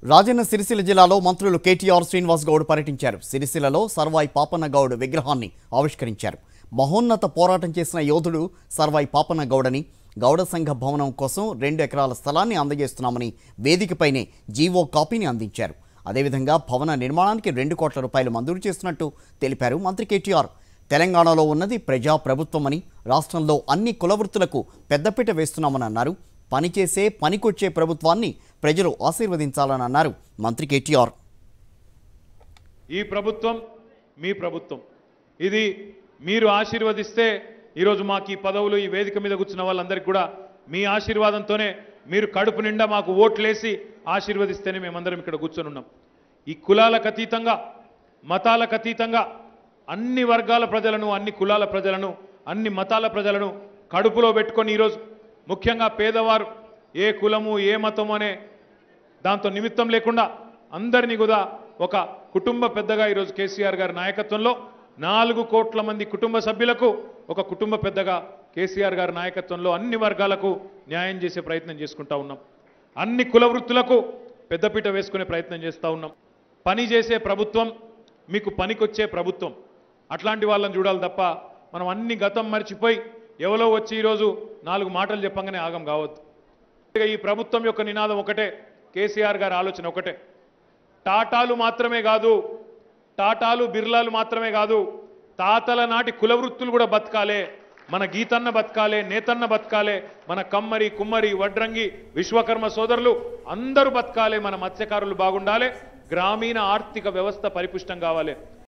రాజన్న సిరిసిల్ల జిల్లాలో మంత్రులు కేటీఆర్ శ్రీనివాస్ గౌడ్ పర్యటించారు సిరిసిల్లలో సర్వాయి పాపన్న గౌడ్ విగ్రహాన్ని ఆవిష్కరించారు మహోన్నత పోరాటం చేసిన యోధుడు సర్వాయి పాపన్న గౌడని గౌడ సంఘ భవనం కోసం రెండు ఎకరాల స్థలాన్ని అందజేస్తున్నామని వేదికపైనే జీవో కాపీని అందించారు అదేవిధంగా భవన నిర్మాణానికి రెండు కోట్ల రూపాయలు మంజూరు చేస్తున్నట్టు తెలిపారు మంత్రి కేటీఆర్ తెలంగాణలో ఉన్నది ప్రజా ప్రభుత్వమని రాష్ట్రంలో అన్ని కులవృత్తులకు పెద్దపీట వేస్తున్నామని అన్నారు పనిచేసే పనికొచ్చే ప్రభుత్వాన్ని ప్రజలు ఆశీర్వదించాలని అన్నారు మంత్రి కేటీఆర్ ఈ ప్రభుత్వం మీ ప్రభుత్వం ఇది మీరు ఆశీర్వదిస్తే ఈరోజు మాకు ఈ పదవులు ఈ వేదిక మీద కూర్చున్న వాళ్ళందరికీ కూడా మీ ఆశీర్వాదంతోనే మీరు కడుపు నిండా మాకు ఓట్లేసి ఆశీర్వదిస్తేనే మేమందరం ఇక్కడ కూర్చొని ఉన్నాం ఈ కులాలకు అతీతంగా మతాలకు అతీతంగా అన్ని వర్గాల ప్రజలను అన్ని కులాల ప్రజలను అన్ని మతాల ప్రజలను కడుపులో పెట్టుకొని ఈరోజు ముఖ్యంగా పేదవారు ఏ కులము ఏ మతము అనే దాంతో నిమిత్తం లేకుండా అందరినీ కూడా ఒక కుటుంబ పెద్దగా ఈరోజు కేసీఆర్ గారి నాయకత్వంలో నాలుగు కోట్ల మంది కుటుంబ సభ్యులకు ఒక కుటుంబ పెద్దగా కేసీఆర్ గారి నాయకత్వంలో అన్ని వర్గాలకు న్యాయం చేసే ప్రయత్నం చేసుకుంటా ఉన్నాం అన్ని కుల వృత్తులకు పెద్దపీట వేసుకునే ప్రయత్నం చేస్తూ ఉన్నాం పని చేసే ప్రభుత్వం మీకు పనికొచ్చే ప్రభుత్వం అట్లాంటి వాళ్ళని చూడాలి తప్ప మనం అన్ని గతం మర్చిపోయి ఎవరో వచ్చి ఈరోజు నాలుగు మాటలు చెప్పంగానే ఆగం కావద్దు ఇక ఈ ప్రభుత్వం యొక్క నినాదం ఒకటే కేసీఆర్ గారి ఆలోచన ఒకటే టాటాలు మాత్రమే కాదు టాటాలు బిర్లాలు మాత్రమే కాదు తాతల నాటి కుల వృత్తులు కూడా బతకాలే మన గీతన్న బతకాలే నేతన్న బతకాలే మన కమ్మరి కుమ్మరి వడ్రంగి విశ్వకర్మ సోదరులు అందరూ బతకాలే మన మత్స్యకారులు బాగుండాలి గ్రామీణ ఆర్థిక వ్యవస్థ పరిపుష్టం కావాలి